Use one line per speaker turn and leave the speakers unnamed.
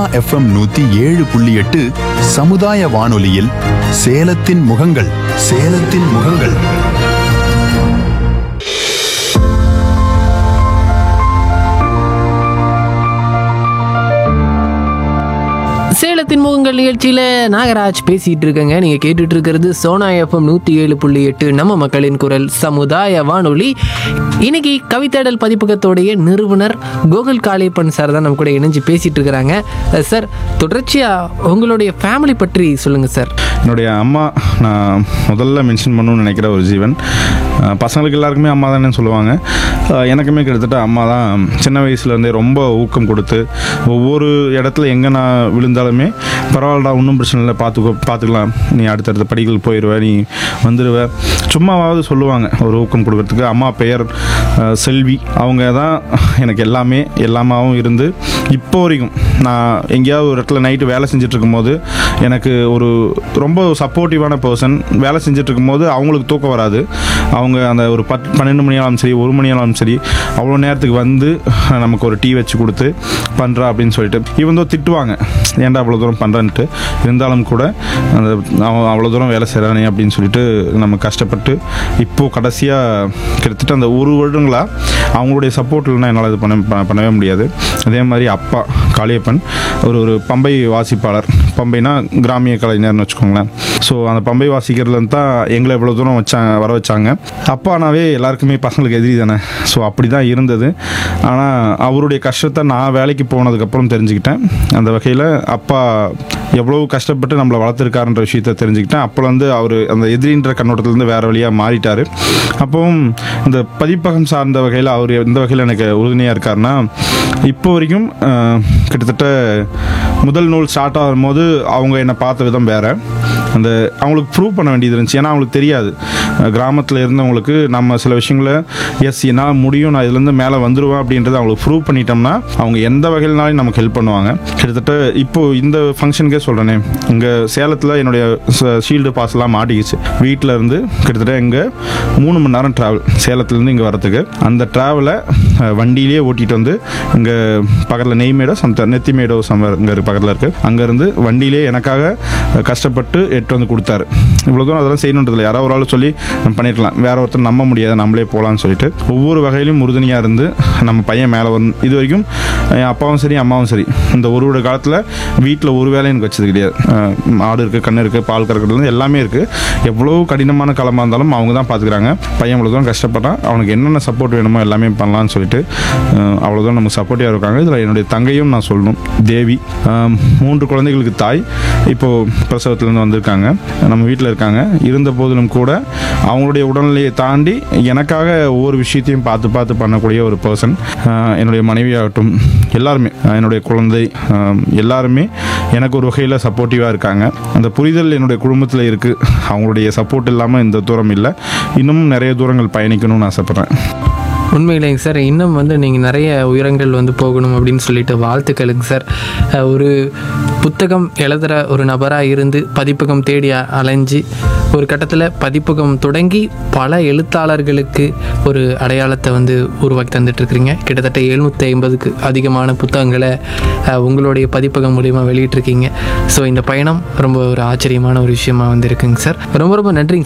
FM நூத்தி ஏழு புள்ளி எட்டு சமுதாய வானொலியில் சேலத்தின் முகங்கள் சேலத்தின் முகங்கள்
சேலத்தின் முகங்கள் நிகழ்ச்சியில் நாகராஜ் பேசிகிட்டு இருக்கேங்க நீங்கள் கேட்டுட்டு இருக்கிறது சோனா எஃப்எம் நூற்றி ஏழு புள்ளி எட்டு நம்ம மக்களின் குரல் சமுதாய வானொலி இன்னைக்கு கவிதைடல் பதிப்பகத்தோடைய நிறுவனர் கோகுல் காளியப்பன் சார் தான் நம்ம கூட இணைஞ்சு பேசிகிட்டு இருக்கிறாங்க அஹ் சார் தொடர்ச்சியாக உங்களுடைய ஃபேமிலி பற்றி சொல்லுங்கள் சார்
என்னுடைய அம்மா நான் முதல்ல மென்ஷன் பண்ணணும்னு நினைக்கிற ஒரு ஜீவன் அஹ் பசங்களுக்கு எல்லாருக்குமே அம்மா தானே சொல்லுவாங்க அஹ் எனக்குமே கிட்டத்தட்ட அம்மா தான் சின்ன வயசுலேருந்தே ரொம்ப ஊக்கம் கொடுத்து ஒவ்வொரு இடத்துல எங்கே நான் விழுந்தாலுமே பரவாயில்லடா ஒன்றும் பிரச்சனை இல்லை பார்த்துக்கோ பார்த்துக்கலாம் நீ அடுத்தடுத்த படிகள் போயிடுவ நீ வந்துடுவ சும்மாவாவது சொல்லுவாங்க ஒரு ஊக்கம் கொடுக்கறதுக்கு அம்மா பெயர் அஹ் செல்வி அவங்க தான் எனக்கு எல்லாமே எல்லாமாவும் இருந்து இப்போ வரைக்கும் நான் எங்கேயாவது ஒரு இடத்துல நைட்டு வேலை செஞ்சுட்டு இருக்கும்போது எனக்கு ஒரு ரொம்ப சப்போர்ட்டிவான பர்சன் வேலை செஞ்சுட்டு இருக்கும்போது அவங்களுக்கு தூக்கம் வராது அவங்க அந்த ஒரு பத் பன்னெண்டு மணி ஆனாலும் சரி ஒரு மணி ஆனாலும் சரி அவ்வளோ நேரத்துக்கு வந்து நமக்கு ஒரு டீ வச்சு கொடுத்து பண்ணுறா அப்படின்னு சொல்லிட்டு இவன் தான் திட்டுவாங்க ஏன்டா அவ்வளோ தூரம் பண்ணுறன்ட்டு இருந்தாலும் கூட அந்த அவன் அவ்வளோ தூரம் வேலை செய்கிறானே அப்படின்னு சொல்லிட்டு நம்ம கஷ்டப்பட்டு இப்போது கடைசியாக கிட்டத்தட்ட அந்த ஒரு வருடங்களாக அவங்களுடைய சப்போர்ட் இல்லைன்னா என்னால் இது பண்ண ப- பண்ணவே முடியாது அதே மாதிரி அப்பா காளியப்பன் ஒரு ஒரு பம்பை வாசிப்பாளர் பம்பைனா கிராமிய கலைஞர்னு வச்சுக்கோங்களேன் ஸோ அந்த பம்பை வாசிக்கிறதுல தான் எங்களை இவ்வளோ தூரம் வச்சாங்க வர வச்சாங்க அப்பானாவே எல்லாருக்குமே பசங்களுக்கு எதிரி தானே ஸோ அப்படி தான் இருந்தது ஆனால் அவருடைய கஷ்டத்தை நான் வேலைக்கு போனதுக்கப்புறம் தெரிஞ்சுக்கிட்டேன் அந்த வகையில் அப்பா எவ்வளோ கஷ்டப்பட்டு நம்மளை வளர்த்துருக்காருன்ற விஷயத்த தெரிஞ்சுக்கிட்டேன் அப்போ வந்து அவர் அந்த எதிரின்ற கண்ணோட்டத்துலேருந்து வேறு வழியாக மாறிட்டார் அப்பவும் இந்த பதிப்பகம் சார்ந்த வகையில் அவர் எந்த வகையில் எனக்கு உறுதுணையாக இருக்காருன்னா இப்போ வரைக்கும் அஹ், கிட்டத்தட்ட முதல் நூல் ஸ்டார்ட் ஆகும்போது அவங்க என்னை பார்த்த விதம் வேறு அந்த அவங்களுக்கு ப்ரூவ் பண்ண வேண்டியது இருந்துச்சு ஏன்னா அவங்களுக்கு தெரியாது கிராமத்தில் இருந்தவங்களுக்கு நம்ம சில விஷயங்களை எஸ் என்னால் முடியும் நான் இதுலேருந்து மேலே வந்துடுவேன் அப்படின்றத அவங்களுக்கு ப்ரூவ் பண்ணிட்டோம்னா அவங்க எந்த வகையினாலும் நமக்கு ஹெல்ப் பண்ணுவாங்க கிட்டத்தட்ட இப்போது இந்த ஃபங்க்ஷனுக்கே சொல்கிறேனே இங்கே சேலத்தில் என்னுடைய ஷீல்டு பாஸ்லாம் மாட்டிக்கிச்சு வீட்டில் இருந்து கிட்டத்தட்ட இங்கே மூணு மணி நேரம் ட்ராவல் சேலத்துலேருந்து இங்கே வரத்துக்கு அந்த ட்ராவலை வண்டியிலேயே ஓட்டிகிட்டு வந்து இங்கே பக்கத்தில் நெய்மேடோ சம்த நெத்திமேடோ சம்மர் இங்கே பக்கத்தில் இருக்குது அங்கேருந்து வண்டியிலே எனக்காக அஹ், கஷ்டப்பட்டு எட்டு வந்து கொடுத்தாரு இவ்வளோ தூரம் அதெல்லாம் செய்யணுன்றதில்ல யாரோ ஒரு ஆள் சொல்லி நம்ம பண்ணிருக்கலாம் வேற ஒருத்தர் நம்ப முடியாது நம்மளே போகலான்னு சொல்லிட்டு ஒவ்வொரு வகையிலும் உறுதுணையாக இருந்து நம்ம பையன் மேலே வந்து இது வரைக்கும் என் அப்பாவும் சரி அம்மாவும் சரி இந்த ஒரு வருட காலத்தில் வீட்டில் ஒரு வேலையும் எனக்கு வச்சது கிடையாது அஹ், ஆடு இருக்குது கண்ணு இருக்குது பால் கறக்கிறது எல்லாமே இருக்குது எவ்வளோ கடினமான காலமாக இருந்தாலும் அவங்க தான் பார்த்துக்கிறாங்க பையன் இவ்வளோ தூரம் கஷ்டப்பட்டான் அவனுக்கு என்னென்ன சப்போர்ட் வேணுமோ எல்லாமே பண்ணலாம்னு சொல்லிட்டு அஹ், அவ்வளோதான் நமக்கு சப்போர்ட்டிவாக இருக்காங்க இதில் என்னுடைய தங்கையும் நான் சொல்லணும் தேவி அஹ், மூன்று குழந்தைகளுக்கு தாய் இப்போது பிரசவத்துலேருந்து வந்திருக்காங்க நம்ம வீட்டில் இருக்காங்க இருந்த போதிலும் கூட அவங்களுடைய உடல்நிலையை தாண்டி எனக்காக ஒவ்வொரு விஷயத்தையும் பார்த்து பார்த்து பண்ணக்கூடிய ஒரு பர்சன் என்னுடைய மனைவியாகட்டும் எல்லாருமே அஹ், என்னுடைய குழந்தை அஹ், எல்லாருமே எனக்கு ஒரு வகையில் சப்போர்ட்டிவாக இருக்காங்க அந்த புரிதல் என்னுடைய குடும்பத்தில் இருக்குது அவங்களுடைய சப்போர்ட் இல்லாமல் இந்த தூரம் இல்லை இன்னமும் நிறைய தூரங்கள் பயணிக்கணும்னு ஆசைப்பட்றேன்
உண்மையிலேங்க சார் இன்னும் வந்து நீங்கள் நிறைய உயரங்கள் வந்து போகணும் அப்படின்னு சொல்லிட்டு வாழ்த்துக்களுங்க சார் அஹ் ஒரு புத்தகம் எழுதுகிற ஒரு நபராக இருந்து பதிப்பகம் தேடி அ- அலைஞ்சு ஒரு கட்டத்தில் பதிப்பகம் தொடங்கி பல எழுத்தாளர்களுக்கு ஒரு அடையாளத்தை வந்து உருவாக்கி தந்துட்டுருக்கிறீங்க கிட்டத்தட்ட எழுநூற்றி ஐம்பதுக்கு அதிகமான புத்தகங்களை அஹ், உங்களுடைய பதிப்பகம் மூலிமா வெளியிட்டிருக்கீங்க ஸோ இந்த பயணம் ரொம்ப ஒரு ஆச்சரியமான ஒரு விஷயமா வந்து இருக்குங்க சார் ரொம்ப ரொம்ப நன்றிங்க